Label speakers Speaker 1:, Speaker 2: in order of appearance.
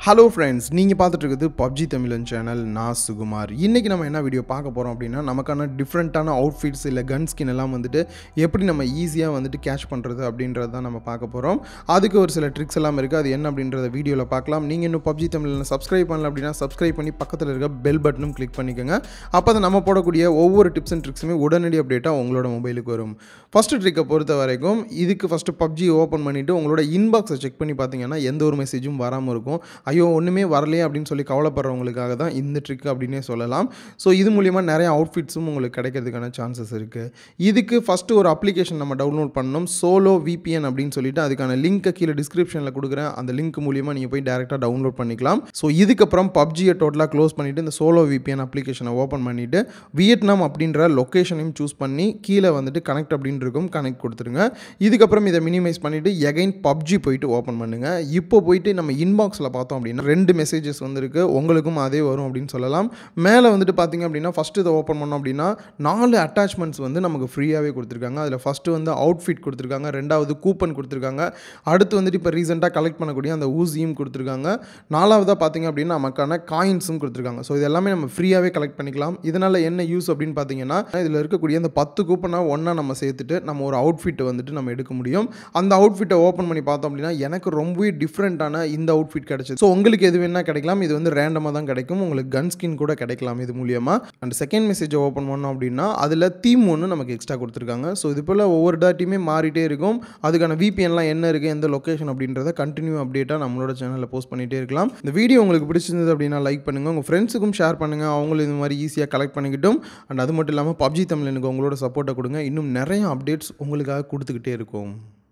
Speaker 1: hello friends நீங்கள் பார்த்துட்டு இருக்குது பப்ஜி தமிழன் சேனல் நான் சுகுமார் இன்றைக்கி நம்ம என்ன வீடியோ பார்க்க போகிறோம் அப்படின்னா நமக்கான டிஃப்ரெண்ட்டான அவுட்ஃபிட்ஸ் இல்லை கன் ஸ்கின் எல்லாம் வந்துட்டு எப்படி நம்ம ஈஸியாக வந்துட்டு கேட்ச் பண்ணுறது அப்படின்றது தான் நம்ம பார்க்க போகிறோம் அதுக்கு ஒரு சில ட்ரிக்ஸ் எல்லாம் இருக்குது அது என்ன அப்படின்றத வீடியோவில் பார்க்கலாம் நீங்கள் இன்னும் பப்ஜி தமிழில் சப்ஸ்கிரைப் பண்ணல அப்படின்னா சப்ஸ்கிரைப் பண்ணி பக்கத்தில் இருக்க பெல் பட்டனும் கிளிக் பண்ணிக்கோங்க அப்போ தான் நம்ம போடக்கூடிய ஒவ்வொரு டிப்ஸ் அண்ட் ட்ரிக்ஸுமே உடனடி அப்டேட்டாக உங்களோட மொபைலுக்கு வரும் ஃபஸ்ட்டு ட்ரிக்கை பொறுத்த வரைக்கும் இதுக்கு ஃபஸ்ட்டு பப்ஜி ஓப்பன் பண்ணிவிட்டு உங்களோட இன்பாக்ஸை செக் பண்ணி பார்த்தீங்கன்னா எந்த ஒரு மெசேஜும் வராமல் இருக்கும் ஐயோ ஒன்றுமே வரலையே அப்படின்னு சொல்லி கவலைப்படுறவங்களுக்காக தான் இந்த ட்ரிக் அப்படின்னே சொல்லலாம் ஸோ இது மூலிமா நிறைய அவுட்ஃபிட்ஸும் உங்களுக்கு கிடைக்கிறதுக்கான சான்சஸ் இருக்குது இதுக்கு ஃபஸ்ட்டு ஒரு அப்ளிகேஷன் நம்ம டவுன்லோட் பண்ணணும் சோலோ விபிஎன் அப்படின்னு சொல்லிட்டு அதுக்கான லிங்க்கை கீழே டிஸ்கிரிப்ஷனில் கொடுக்குறேன் அந்த லிங்க் மூலிமா நீங்கள் போய் டேரெக்டாக டவுன்லோட் பண்ணிக்கலாம் ஸோ இதுக்கப்புறம் பப்ஜியை டோட்டலாக க்ளோஸ் பண்ணிவிட்டு இந்த சோலோ விபிஎன் அப்ளிகேஷனை ஓப்பன் பண்ணிவிட்டு வியட்நாம் அப்படின்ற லொக்கேஷனையும் சூஸ் பண்ணி கீழே வந்துட்டு கனெக்ட் அப்படின்னு இருக்கும் கனெக்ட் கொடுத்துருங்க இதுக்கப்புறம் இதை மினிமைஸ் பண்ணிவிட்டு எகைன் பப்ஜி போயிட்டு ஓப்பன் பண்ணுங்கள் இப்போ போயிட்டு நம்ம இன்பாக்ஸில் பார்த்தோம் அப்படின்னா ரெண்டு மெசேஜஸ் வந்துருக்கு உங்களுக்கும் அதே வரும் அப்படின்னு சொல்லலாம் மேலே வந்துட்டு பார்த்தீங்க அப்படின்னா ஃபஸ்ட்டு இதை ஓப்பன் பண்ணோம் அப்படின்னா நாலு அட்டாச்மெண்ட்ஸ் வந்து நமக்கு ஃப்ரீயாகவே கொடுத்துருக்காங்க அதில் ஃபஸ்ட்டு வந்து அவுட்ஃபிட் கொடுத்துருக்காங்க ரெண்டாவது கூப்பன் கொடுத்துருக்காங்க அடுத்து வந்துட்டு இப்போ ரீசெண்டாக கலெக்ட் பண்ணக்கூடிய அந்த ஊசியும் கொடுத்துருக்காங்க நாலாவதாக பார்த்தீங்க அப்படின்னா நமக்கான காயின்ஸும் கொடுத்துருக்காங்க ஸோ இது எல்லாமே நம்ம ஃப்ரீயாகவே கலெக்ட் பண்ணிக்கலாம் இதனால் என்ன யூஸ் அப்படின்னு பார்த்தீங்கன்னா இதில் இருக்கக்கூடிய அந்த பத்து கூப்பனாக ஒன்றா நம்ம சேர்த்துட்டு நம்ம ஒரு அவுட்ஃபிட்டை வந்துட்டு நம்ம எடுக்க முடியும் அந்த அவுட்ஃபிட்டை ஓப்பன் பண்ணி பார்த்தோம் அப்படின்னா எனக்கு ரொம்பவே டிஃப்ரெண்ட்டான இந்த அவுட்ஃபிட் கிடைச்சது ஸோ உங்களுக்கு எது வேணால் கிடைக்கலாம் இது வந்து ரேண்டமாக தான் கிடைக்கும் உங்களுக்கு கன் ஸ்கின் கூட கிடைக்கலாம் இது மூலியமாக அண்ட் செகண்ட் மெசேஜை ஓப்பன் பண்ணோம் அப்படின்னா அதில் தீம் ஒன்று நமக்கு எக்ஸ்ட்ரா கொடுத்துருக்காங்க ஸோ இது போல் ஒவ்வொரு டாட்டியுமே மாறிட்டே இருக்கும் அதுக்கான விபிஎன்லாம் என்ன இருக்குது எந்த லொக்கேஷன் அப்படின்றத கண்டினியூ அப்டேட்டாக நம்மளோட சேனலில் போஸ்ட் பண்ணிகிட்டே இருக்கலாம் இந்த வீடியோ உங்களுக்கு பிடிச்சிருந்தது அப்படின்னா லைக் பண்ணுங்கள் உங்கள் ஃப்ரெண்ட்ஸுக்கும் ஷேர் பண்ணுங்கள் அவங்களும் இது மாதிரி ஈஸியாக கலெக்ட் பண்ணிக்கிட்டும் அண்ட் அது மட்டும் இல்லாமல் பப்ஜி தமிழனுக்கு உங்களோட சப்போர்ட்டை கொடுங்க இன்னும் நிறைய அப்டேட்ஸ் உங்களுக்காக கொடுத்துக்கிட்டே இருக்கும்